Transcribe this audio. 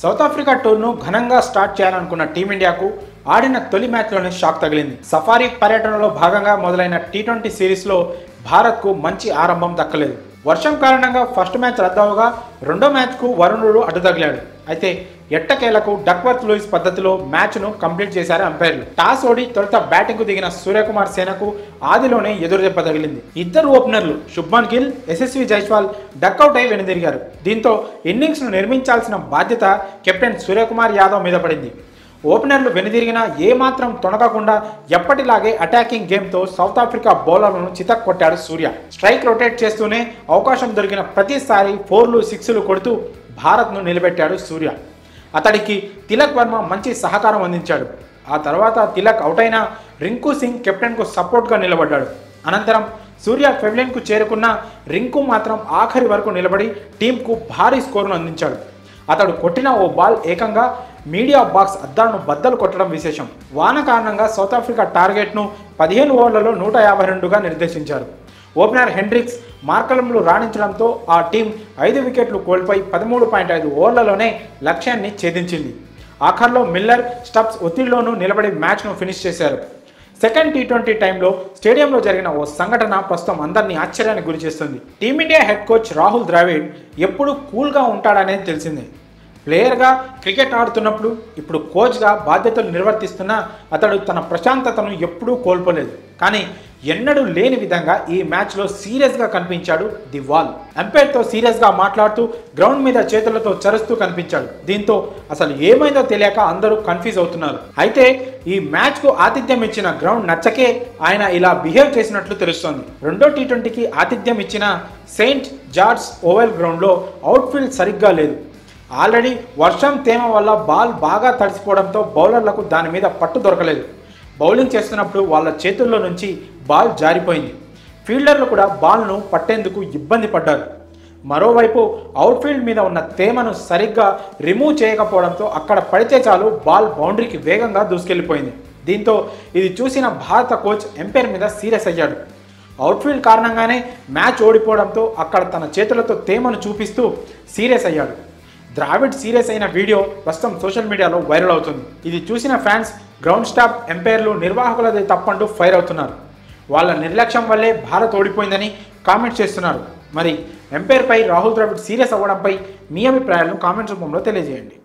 south Africa టూర్ను ఘనంగా start చేయాలనుకున్న టీమిండియాకు ఆడిన తొలి మ్యాచ్లోనే షాక్ తగిలింది సఫారీ పర్యటనలో భాగంగా మొదలైన టీ ట్వంటీ సిరీస్లో భారత్కు మంచి ఆరంభం దక్కలేదు వర్షం కారణంగా ఫస్ట్ మ్యాచ్ రద్దవగా రెండో మ్యాచ్కు వరుణుడు అడ్డు తగిలాడు అయితే ఎట్టకేలకు డక్వర్త్ లూయిస్ పద్ధతిలో మ్యాచ్ను కంప్లీట్ చేశారు అంపైర్లు టాస్ ఓడి తొలుత బ్యాటింగ్కు దిగిన సూర్యకుమార్ సేనకు ఆదిలోనే ఎదురు దెబ్బ తగిలింది ఇద్దరు ఓపెనర్లు శుభ్మన్ గిల్ యశస్వి జైస్వాల్ డక్అవుట్ అయి వెనుదిరిగారు దీంతో ఇన్నింగ్స్ను నిర్మించాల్సిన బాధ్యత కెప్టెన్ సూర్యకుమార్ యాదవ్ మీద పడింది ఓపెనర్లు వెనుదిరిగినా ఏమాత్రం తొణకకుండా ఎప్పటిలాగే అటాకింగ్ గేమ్తో సౌత్ ఆఫ్రికా బౌలర్లను చితక్ కొట్టాడు సూర్య స్ట్రైక్ రొటేట్ చేస్తూనే అవకాశం దొరికిన ప్రతిసారి ఫోర్లు సిక్స్లు కొడుతూ భారత్ను నిలబెట్టాడు సూర్య అతడికి తిలక్ వర్మ మంచి సహకారం అందించాడు ఆ తర్వాత తిలక్ అవుట్ అయిన రింకు సింగ్ కెప్టెన్కు సపోర్ట్గా నిలబడ్డాడు అనంతరం సూర్య ఫెవిలియన్కు చేరుకున్న రింకు మాత్రం ఆఖరి వరకు నిలబడి టీంకు భారీ స్కోరును అందించాడు అతడు కొట్టిన ఓ బాల్ ఏకంగా మీడియా బాక్స్ అద్దాలను బద్దలు కొట్టడం విశేషం వాన కారణంగా సౌత్ ఆఫ్రికా టార్గెట్ను పదిహేను ఓవర్లలో నూట యాభై రెండుగా నిర్దేశించారు ఓపెనర్ హెండ్రిక్స్ మార్కలంలో రాణించడంతో ఆ టీం ఐదు వికెట్లు కోల్పోయి పదమూడు పాయింట్ ఐదు ఓవర్లలోనే లక్ష్యాన్ని ఛేదించింది ఆఖర్లో మిల్లర్ స్టబ్స్ ఒత్తిడిలోనూ నిలబడి మ్యాచ్ను ఫినిష్ చేశారు సెకండ్ టీ ట్వంటీ టైంలో స్టేడియంలో జరిగిన ఓ సంఘటన ప్రస్తుతం అందరినీ ఆశ్చర్యానికి గురిచేస్తుంది Team India head coach Rahul Dravid ఎప్పుడు కూల్గా ఉంటాడనేది తెలిసిందే ప్లేయర్గా క్రికెట్ ఆడుతున్నప్పుడు ఇప్పుడు కోచ్గా బాధ్యతలు నిర్వర్తిస్తున్న అతడు తన ప్రశాంతతను ఎప్పుడూ కోల్పోలేదు కానీ ఎన్నడూ లేని విధంగా ఈ మ్యాచ్లో సీరియస్గా కనిపించాడు ది వాల్ అంపైర్తో సీరియస్గా మాట్లాడుతూ గ్రౌండ్ మీద చేతులతో చరుస్తూ కనిపించాడు దీంతో అసలు ఏమైందో తెలియక అందరూ కన్ఫ్యూజ్ అవుతున్నారు అయితే ఈ మ్యాచ్కు ఆతిథ్యం ఇచ్చిన గ్రౌండ్ నచ్చకే ఆయన ఇలా బిహేవ్ చేసినట్లు తెలుస్తోంది రెండో టీ ట్వంటీకి ఆతిథ్యం ఇచ్చిన సెయింట్ జార్జ్ ఓవెల్ గ్రౌండ్లో అవుట్ఫీల్డ్ సరిగ్గా లేదు ఆల్రెడీ వర్షం తేమ వల్ల బాల్ బాగా తడిసిపోవడంతో బౌలర్లకు దాని మీద పట్టు దొరకలేదు బౌలింగ్ చేస్తున్నప్పుడు వాళ్ళ చేతుల్లో నుంచి బాల్ జారిపోయింది ఫీల్డర్లు కూడా బాల్ను పట్టేందుకు ఇబ్బంది పడ్డారు మరోవైపు అవుట్ఫీల్డ్ మీద ఉన్న తేమను సరిగ్గా రిమూవ్ చేయకపోవడంతో అక్కడ పడితే చాలు బాల్ బౌండరీకి వేగంగా దూసుకెళ్లిపోయింది దీంతో ఇది చూసిన భారత కోచ్ ఎంపైర్ మీద సీరియస్ అయ్యాడు అవుట్ఫీల్డ్ కారణంగానే మ్యాచ్ ఓడిపోవడంతో అక్కడ తన చేతులతో తేమను చూపిస్తూ సీరియస్ అయ్యాడు ద్రావిడ్ సీరియస్ అయిన వీడియో ప్రస్తుతం సోషల్ మీడియాలో వైరల్ అవుతుంది ఇది చూసిన ఫ్యాన్స్ గ్రౌండ్ స్టాఫ్ ఎంపైర్లు నిర్వాహకులది తప్పంటూ ఫైర్ అవుతున్నారు వాళ్ళ నిర్లక్ష్యం వల్లే భారత్ ఓడిపోయిందని కామెంట్ చేస్తున్నారు మరి ఎంపైర్పై రాహుల్ ద్రావిడ్ సీరియస్ అవ్వడంపై మీ అభిప్రాయాలను కామెంట్స్ రూపంలో తెలియజేయండి